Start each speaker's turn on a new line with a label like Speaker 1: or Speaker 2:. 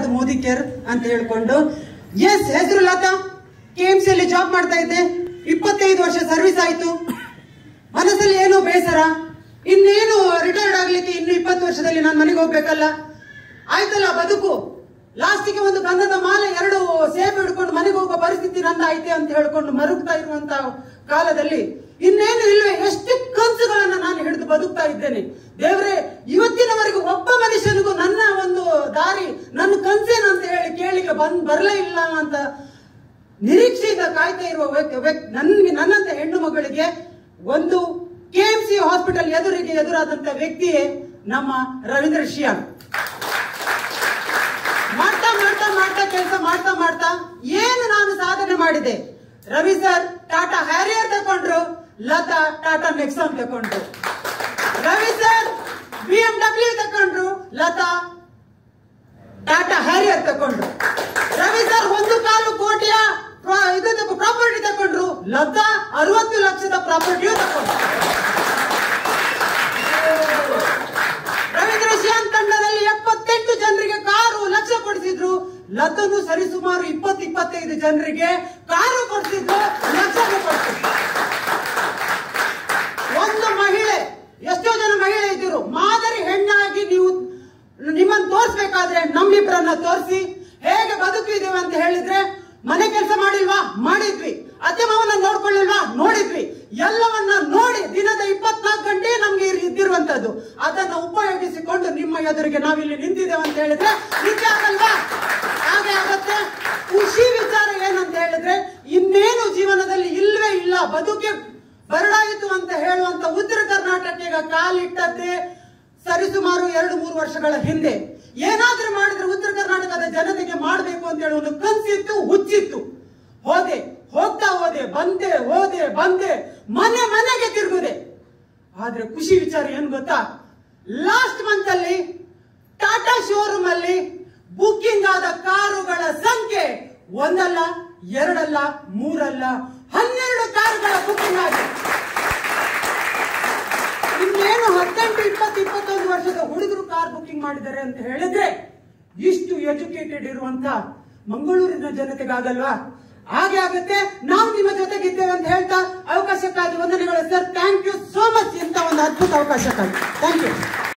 Speaker 1: Modi care ಅಂತ ಹೇಳ್ಕೊಂಡು S ಹೆಸರು ಲತಾ ಕೆಎಂಸಿ ಅಲ್ಲಿ ಜಾಬ್ ಮಾಡ್ತಾ ಇದ್ದೆ ಇಪ್ಪತ್ತೈದು ವರ್ಷ ಸರ್ವಿಸ್ ಆಯ್ತು ಮನಸ್ಸಲ್ಲಿ ಏನೋ ಬೇಸರ ಇನ್ನೇನು ರಿಟೈರ್ಡ್ ಆಗ್ಲಿಕ್ಕೆ ಇನ್ನು ಇಪ್ಪತ್ತು ವರ್ಷದಲ್ಲಿ ನಾನು ಮನೆಗೆ ಹೋಗ್ಬೇಕಲ್ಲ ಆಯ್ತಲ್ಲ ಬದುಕು ಲಾಸ್ಟಿಗೆ ಒಂದು ಗಂಧದ ಮಾಲೆ ಎರಡು ಸೇಬು ಹಿಡ್ಕೊಂಡು ಮನೆಗೆ ಹೋಗೋ ಪರಿಸ್ಥಿತಿ ನಂದ ಐತೆ ಅಂತ ಹೇಳ್ಕೊಂಡು ಮರುಗ್ತಾ ಇರುವಂತ ಕಾಲದಲ್ಲಿ ಇನ್ನೇನು ಇಲ್ವೇ ಎಷ್ಟು ಕನಸುಗಳನ್ನ ನಾನು ಹಿಡಿದು ಬದುಕ್ತಾ ಇದ್ದೇನೆ ದೇವ್ರೆ ಇವತ್ತಿನವರೆಗೂ ಒಬ್ಬ ಮನುಷ್ಯನಿಗೂ ನನ್ನ ಒಂದು ದಾರಿ ನನ್ನ ಕನ್ಸೇನಂತ ಹೇಳಿ ಕೇಳಿಗೆ ಬಂದ್ ಬರಲೇ ಇಲ್ಲ ಅಂತ ನಿರೀಕ್ಷೆಯಿಂದ ಕಾಯ್ತಾ ಇರುವ ವ್ಯಕ್ತಿ- ವ್ಯಕ್ತಿ ನನ್ಗೆ ನನ್ನಂತ ಹೆಣ್ಣು ಮಗಳಿಗೆ ಒಂದು ಕೆಎಂಸಿ ಹಾಸ್ಪಿಟಲ್ ಎದುರಿಗೆ ಎದುರಾದಂತ ವ್ಯಕ್ತಿಯೇ ನಮ್ಮ ರವೀಂದ್ರ ಶಿಯಾನ್ ಮಾಡ್ತಾ ಮಾಡ್ತಾ ಮಾಡ್ತಾ ಕೆಲಸ ಮಾಡ್ತಾ ಮಾಡ್ತಾ ಏನು ನಾನು ಸಾಧನೆ ಮಾಡಿದೆ ರವಿ ಸರ್ ಟಾಟಾ ಹ್ಯಾರಿಯರ್ ತಕೊಂಡ್ರು ಲತಾ ಟಾಟಾ ನೆಕ್ಸಾನ್ ತಕೊಂಡ್ರು Ravi sir B M W ತಕೊಂಡ್ರು ಲತಾ ಟಾಟಾ ಹ್ಯಾರಿಯರ್ ತಕೊಂಡ್ರು ರವಿ ಸರ್ ಒಂದು ಕಾಲು ಕೋಟಿಯ ಪ್ರಾ- ಇದು ಪ್ರಾಪರ್ಟಿ ತಕೊಂಡ್ರು ಲತಾ ಅರವತ್ತು ಲಕ್ಷದ ಪ್ರಾಪರ್ಟಿಯೂ ತಕೊಂಡ್ರು ರವೀಂದ್ರ ಶಿಯಾನ್ ತಂಡದಲ್ಲಿ ಎಪ್ಪತ್ತೆಂಟು ಜನರಿಗೆ ಕಾರು ಲಕ್ಷ ಕೊಡಿಸಿದ್ರು ಲತನು ಸರಿಸುಮಾರು ಇಪ್ಪತ್ತು ಇಪ್ಪತ್ತೈದು ಜನರಿಗೆ ಕಾರು ಕೊಡಿಸಿದ್ರು ಲಕ್ಷ ಕೊಡಿಸಿದ್ರು ಒಂದು ಮಹಿಳೆ ಎಷ್ಟೋ ಜನ ಮಹಿಳೆ ಇದ್ದರು ಮಾದರಿ ಹೆಣ್ಣಾಗಿ ನೀವು ನಿಮ್ಮನ್ನು ತೋರಿಸ್ಬೇಕಾದ್ರೆ ನಮ್ಮಿಬ್ಬರನ್ನ ತೋರಿಸಿ ಹೇಗೆ ಬದುಕಿದೀವಿ ಅಂತ ಹೇಳಿದ್ರೆ ಮನೆ ಕೆಲಸ ಮಾಡಿಲ್ವಾ ಮಾಡಿದ್ವಿ ಅತ್ತೆ ಮಾವನ ನೋಡ್ಕೊಳ್ಳಿಲ್ವಾ ನೋಡಿದ್ವಿ ಎಲ್ಲವನ್ನ ನೋಡಿ ದಿನದ ಇಪ್ಪತ್ನಾಲ್ಕು ಗಂಟೆ ನಮ್ಗೆ ಇರ್- ಇದ್ದಿರುವಂತದ್ದು ಅದನ್ನ ಉಪಯೋಗಿಸಿಕೊಂಡು ನಿಮ್ಮ ಎದುರಿಗೆ ನಾವಿಲ್ಲಿ ನಿಂತಿದ್ದೇವೆ ಅಂತ ಹೇಳಿದ್ರೆ ನಿಜ ಆಗಲ್ವಾ ಹಾಗೆ ಆಗತ್ತೆ ಖುಷಿ ವಿಚಾರ ಏನಂತ ಹೇಳಿದ್ರೆ ಇನ್ನೇನು ಜೀವನದಲ್ಲಿ ಇಲ್ವೇ ಇಲ್ಲ ಬದುಕೆ ಬರಡಾಯಿತು ಅಂತ ಹೇಳುವಂತ ಉತ್ತರ ಕರ್ನಾಟಕಕ್ಕೆ ಕಾಲಿಟ್ಟದ್ದೇ ಸರಿಸುಮಾರು ಎರಡು ಮೂರು ವರ್ಷಗಳ ಹಿಂದೆ ಏನಾದ್ರೂ ಮಾಡಿದ್ರೆ ಉತ್ತರ ಕರ್ನಾಟಕದ ಜನತೆಗೆ ಮಾಡಬೇಕು ಅಂತ ಹೇಳಿ ಒಂದು ಕನ್ಸಿತ್ತು ಹುಚ್ಚಿತ್ತು ಹೋದೆ ಹೋಗ್ತಾ ಹೋದೆ ಬಂದೆ ಹೋದೆ ಬಂದೆ ಮನೆ ಮನೆಗೆ ತಿರುಗುದೆ ಆದ್ರೆ ಖುಷಿ ವಿಚಾರ ಏನ್ ಗೊತ್ತಾ ಲಾಸ್ಟ್ ಮಂತ್ ಅಲ್ಲಿ ಟಾಟಾ ಶೋರೂಮ್ ಅಲ್ಲಿ ಬುಕ್ಕಿಂಗ್ ಆದ ಕಾರುಗಳ ಸಂಖ್ಯೆ ಒಂದಲ್ಲ ಎರಡಲ್ಲ ಮೂರಲ್ಲ ಹನ್ನೆರಡು ಕಾರುಗಳ ಬುಕ್ಕಿಂಗ್ ಆಗಿದೆ ಇನ್ನೇನು ಹದಿನೆಂಟು ಇಪ್ಪತ್ತು ಇಪ್ಪತ್ತೊಂದು ವರ್ಷದ ಹುಡುಗರು ಕಾರ್ ಬುಕ್ಕಿಂಗ್ ಮಾಡಿದ್ದಾರೆ ಅಂತ ಹೇಳಿದ್ರೆ ಇಷ್ಟು ಎಜುಕೇಟೆಡ್ ಇರುವಂತ ಮಂಗಳೂರಿನ ಜನತೆಗಾಗಲ್ವಾ ಹಾಗೆ ಆಗುತ್ತೆ ನಾವು ನಿಮ್ಮ ಜೊತೆಗಿದ್ದೇವೆ ಅಂತ ಹೇಳ್ತಾ ಅವಕಾಶಕ್ಕಾಗಿ ವಂದನೆಗಳು sir thank you so much ಇಂತ ಒಂದು ಅದ್ಭುತ ಅವಕಾಶಕ್ಕಾಗಿ ಥ್ಯಾಂಕ್ ಯು